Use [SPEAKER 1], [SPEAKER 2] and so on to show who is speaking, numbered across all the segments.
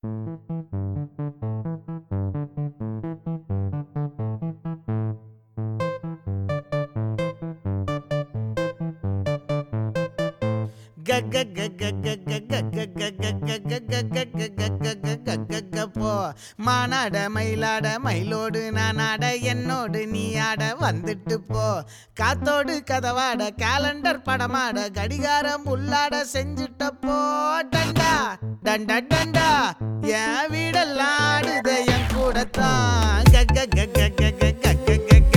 [SPEAKER 1] போ மானாட மயிலாட மயிலோடு நானாட என்னோடு நீ ஆட வந்துட்டு போ காத்தோடு கதவாட கேலண்டர் படமாட கடிகாரம் உள்ளாட செஞ்சுட்ட போ டண்டா டண்டா டண்டா என் வீடெல்லாம் ஆடுத என் கூடத்தான் கக்க கக்க கக்க கக்க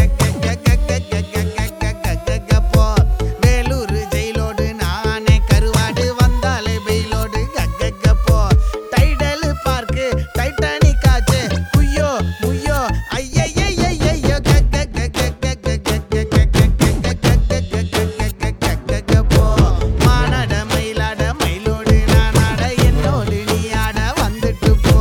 [SPEAKER 1] போ வேலூர் ஜெயிலோடு நானே கருவாடு வந்தாலே பெயிலோடு கக்க போ டைடல் பார்க்கு டைட்டானிக் ஆச்சு குய்யோ முய்யோ ஐயையையையோ போ மானாட மயிலாட மயிலோடு நானாட என்னோடு நீ ஆட வந்துட்டு போ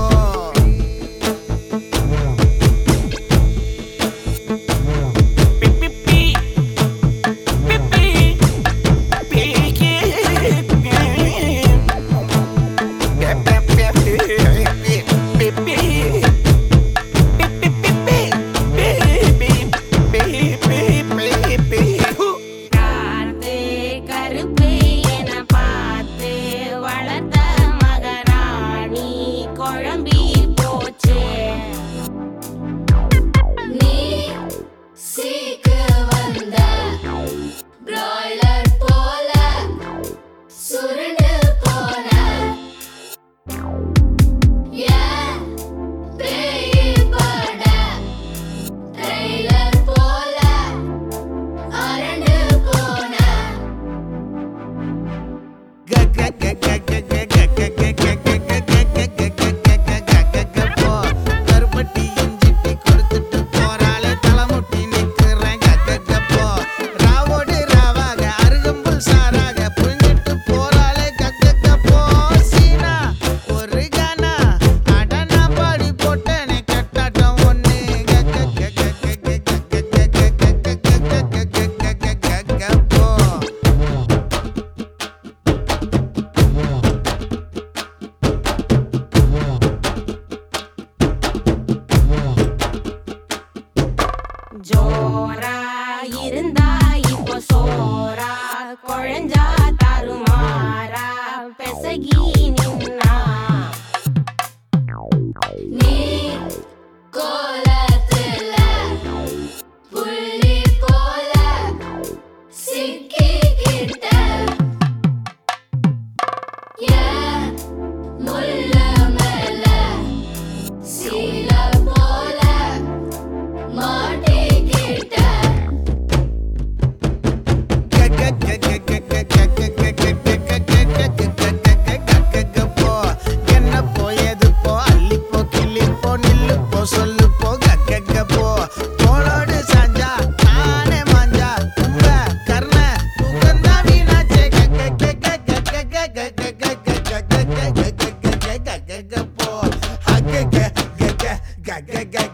[SPEAKER 2] காத்து கருப்பு என பார்த்து வளர்த்த மகராணி குழம்பி போச்சு
[SPEAKER 3] நீ சீக்கு வந்த பிராய்லர் போல சுருண்டு போன ஏன் பேய் பட ட்ரெய்லர் போல அரண்டு போன
[SPEAKER 1] கருப்பட்டி இஞ்சிட்டி கொடுத்துட்டு போறாளே தலைமுட்டி நிக்கிறேன் கக்கக்கப்போ ராவோடு ராவாக அருகம்புல் சாராக புரிஞ்சிட்டு போறாளே கக்கக்கப்போ சீனா ஒரு கானா அடனா பாடி போட்டனே கட்டாட்டம் ஒண்ணு கக்கப்போ
[SPEAKER 2] ஜோரா இருந்தா இப்போ சோரா குழஞ்சா தருமாறா பெசகி நின்னா
[SPEAKER 3] நீ கோலத்துல புள்ளி போல சிக்கிக்கிட்ட ஏன் முள்ள மேல சீல போல மாட்டிக்கிட்ட
[SPEAKER 1] என்ன போயது போ அள்ளிப்போ கிள்ளிப்போ நில்லுப்போ சொல்லுப்போ கக்கக்கப்போ தோளோடு சாஞ்சா நானே மாஞ்சா உங்க கர்ண தூக்கந்தா வீணாச்சே கக்கப்போ